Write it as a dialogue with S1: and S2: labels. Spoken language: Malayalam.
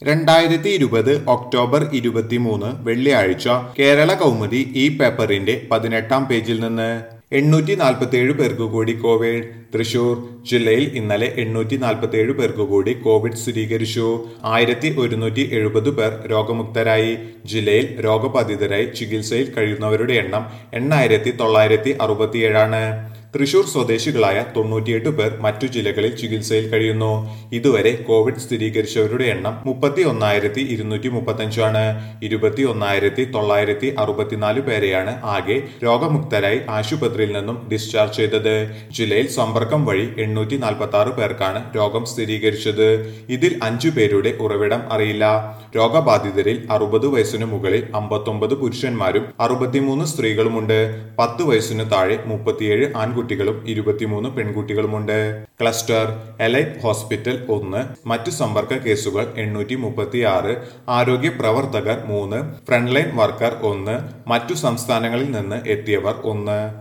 S1: രണ്ടായിരത്തി ഇരുപത് ഒക്ടോബർ ഇരുപത്തിമൂന്ന് വെള്ളിയാഴ്ച കേരള കൗമുദി ഈ പേപ്പറിന്റെ പതിനെട്ടാം പേജിൽ നിന്ന് എണ്ണൂറ്റി നാൽപ്പത്തിയേഴ് പേർക്ക് കൂടി കോവിഡ് തൃശൂർ ജില്ലയിൽ ഇന്നലെ എണ്ണൂറ്റി നാൽപ്പത്തിയേഴ് പേർക്ക് കൂടി കോവിഡ് സ്ഥിരീകരിച്ചു ആയിരത്തി ഒരുന്നൂറ്റി എഴുപത് പേർ രോഗമുക്തരായി ജില്ലയിൽ രോഗബാധിതരായി ചികിത്സയിൽ കഴിയുന്നവരുടെ എണ്ണം എണ്ണായിരത്തി തൊള്ളായിരത്തി അറുപത്തിയേഴാണ് തൃശൂർ സ്വദേശികളായ തൊണ്ണൂറ്റിയെട്ട് പേർ മറ്റു ജില്ലകളിൽ ചികിത്സയിൽ കഴിയുന്നു ഇതുവരെ കോവിഡ് സ്ഥിരീകരിച്ചവരുടെ എണ്ണം മുപ്പത്തി ഒന്നായിരത്തി ഇരുന്നൂറ്റി മുപ്പത്തഞ്ചാണ് ഇരുപത്തി ഒന്നായിരത്തി തൊള്ളായിരത്തി അറുപത്തിനാല് പേരെയാണ് ആകെ രോഗമുക്തരായി ആശുപത്രിയിൽ നിന്നും ഡിസ്ചാർജ് ചെയ്തത് ജില്ലയിൽ സമ്പർക്കം വഴി എണ്ണൂറ്റി നാൽപ്പത്തി ആറ് പേർക്കാണ് രോഗം സ്ഥിരീകരിച്ചത് ഇതിൽ അഞ്ചു പേരുടെ ഉറവിടം അറിയില്ല രോഗബാധിതരിൽ അറുപത് വയസ്സിനു മുകളിൽ അമ്പത്തൊമ്പത് പുരുഷന്മാരും അറുപത്തിമൂന്ന് സ്ത്രീകളുമുണ്ട് പത്ത് വയസ്സിനു താഴെ മുപ്പത്തിയേഴ് ആൺകുട്ടികളും ഇരുപത്തിമൂന്ന് പെൺകുട്ടികളുമുണ്ട് ക്ലസ്റ്റർ എലൈറ്റ് ഹോസ്പിറ്റൽ ഒന്ന് മറ്റു സമ്പർക്ക കേസുകൾ എണ്ണൂറ്റി മുപ്പത്തി ആറ് ആരോഗ്യ പ്രവർത്തകർ മൂന്ന് ഫ്രണ്ട്ലൈൻ വർക്കർ ഒന്ന് മറ്റു സംസ്ഥാനങ്ങളിൽ നിന്ന് എത്തിയവർ ഒന്ന്